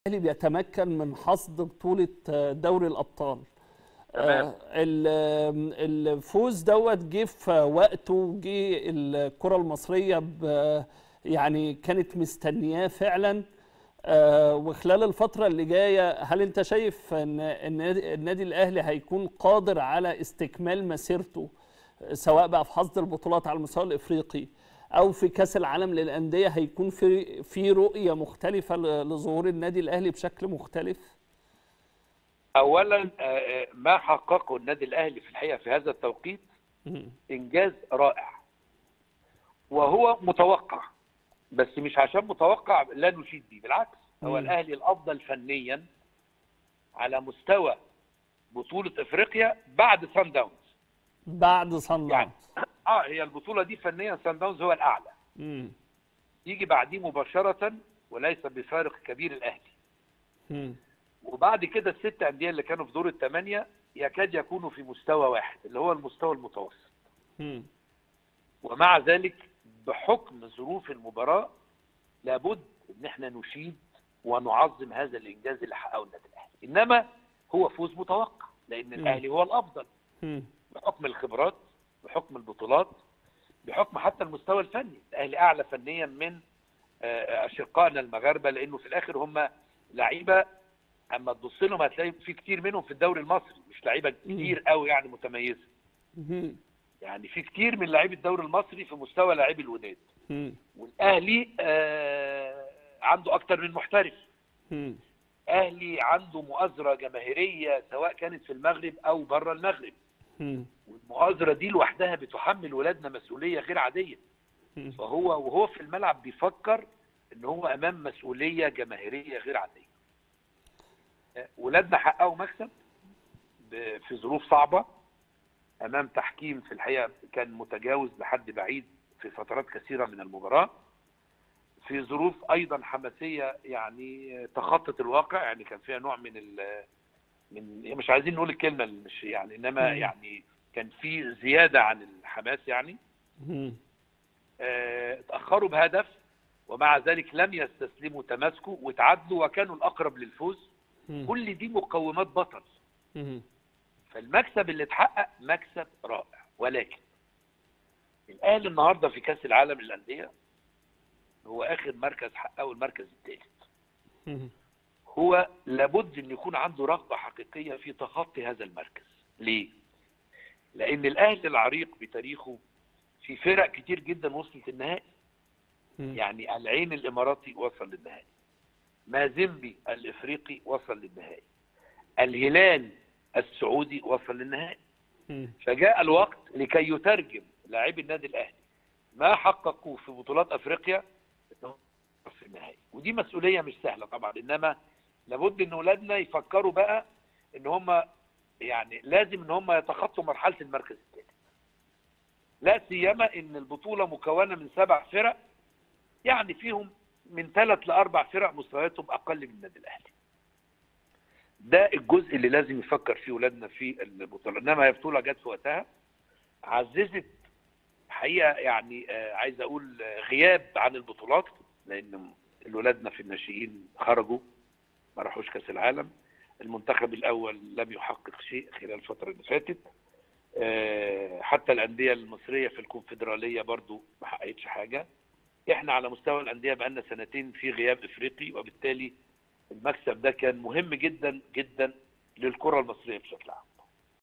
الاهلي بيتمكن من حصد بطوله دوري الابطال تمام. آه، ال- الفوز دوت جه في وقته جه الكره المصريه ب- يعني كانت مستنياه فعلا آه، وخلال الفتره اللي جايه هل انت شايف ان النادي النادي الاهلي هيكون قادر على استكمال مسيرته سواء بقى في حصد البطولات على المستوى الافريقي او في كاس العالم للانديه هيكون في في رؤيه مختلفه ل- لظهور النادي الاهلي بشكل مختلف اولا آه، آه، ما حققه النادي الاهلي في الحقيقه في هذا التوقيت مم. انجاز رائع وهو متوقع بس مش عشان متوقع لا نشيد بيه بالعكس هو مم. الاهلي الافضل فنيا على مستوى بطوله افريقيا بعد سان داونز بعد صن يعني داونز اه هي البطوله دي فنيا سان داونز هو الاعلى مم. يجي بعديه مباشره وليس بفارق كبير الاهلي مم. وبعد كده الست انديه اللي كانوا في دور الثمانيه يكاد يكونوا في مستوى واحد اللي هو المستوى المتوسط مم. ومع ذلك بحكم ظروف المباراه لابد ان احنا نشيد ونعظم هذا الانجاز اللي حققه النادي الاهلي انما هو فوز متوقع لان الاهلي هو الافضل مم. بحكم الخبرات بحكم البطولات بحكم حتى المستوى الفني الاهلي اعلى فنيا من آه، اشقائنا المغاربه لانه في الاخر هم لعيبه اما تبص لهم هتلاقي في كتير منهم في الدوري المصري مش لعيبه كتير قوي يعني متميزه مم. يعني في كتير من لاعبي الدوري المصري في مستوى لاعبي الوداد مم. والاهلي آه عنده اكتر من محترف مم. اهلي عنده مؤازره جماهيريه سواء كانت في المغرب او بره المغرب مم. والمؤازره دي لوحدها بتحمل ولادنا مسؤوليه غير عاديه مم. فهو وهو في الملعب بيفكر ان هو امام مسؤوليه جماهيريه غير عاديه آه، ولادنا حققوا مكسب ب- في ظروف صعبه امام تحكيم في الحقيقه كان متجاوز لحد بعيد في فترات كثيره من المباراه في ظروف ايضا حماسيه يعني تخطت الواقع يعني كان فيها نوع من ال من مش عايزين نقول الكلمه اللي مش يعني انما مم. يعني كان في زياده عن الحماس يعني مم. آه، اتاخروا بهدف ومع ذلك لم يستسلموا تماسكوا وتعادلوا وكانوا الاقرب للفوز مم. كل دي مقومات بطل مم. فالمكسب اللي اتحقق مكسب رائع ولكن الاهلي النهارده في كاس العالم للانديه هو اخر مركز حققه المركز الثالث مم. هو لابد ان يكون عنده رغبه حقيقيه في تخطي هذا المركز ليه لان الاهلي العريق بتاريخه في فرق كتير جدا وصلت النهائي مم. يعني العين الاماراتي وصل للنهائي مازيمبي الافريقي وصل للنهائي الهلال السعودي وصل للنهائي مم. فجاء الوقت لكي يترجم لاعبي النادي الاهلي ما حققوه في بطولات افريقيا إنهم في النهائي ودي مسؤوليه مش سهله طبعا انما لابد ان اولادنا يفكروا بقى ان هم يعني لازم ان هم يتخطوا مرحله المركز الثالث لا سيما ان البطوله مكونه من سبع فرق يعني فيهم من ثلاث لاربع فرق مستوياتهم اقل من النادي الاهلي ده الجزء اللي لازم يفكر فيه اولادنا في البطوله انما هي بطوله جت في وقتها عززت حقيقه يعني آه، عايز اقول آه، غياب عن البطولات لان الولادنا في الناشئين خرجوا ما راحوش كاس العالم المنتخب الاول لم يحقق شيء خلال الفتره اللي فاتت آه، حتى الانديه المصريه في الكونفدراليه برضو ما حققتش حاجه احنا على مستوى الانديه بقالنا سنتين في غياب افريقي وبالتالي المكسب ده كان مهم جدا جدا للكره المصريه بشكل عام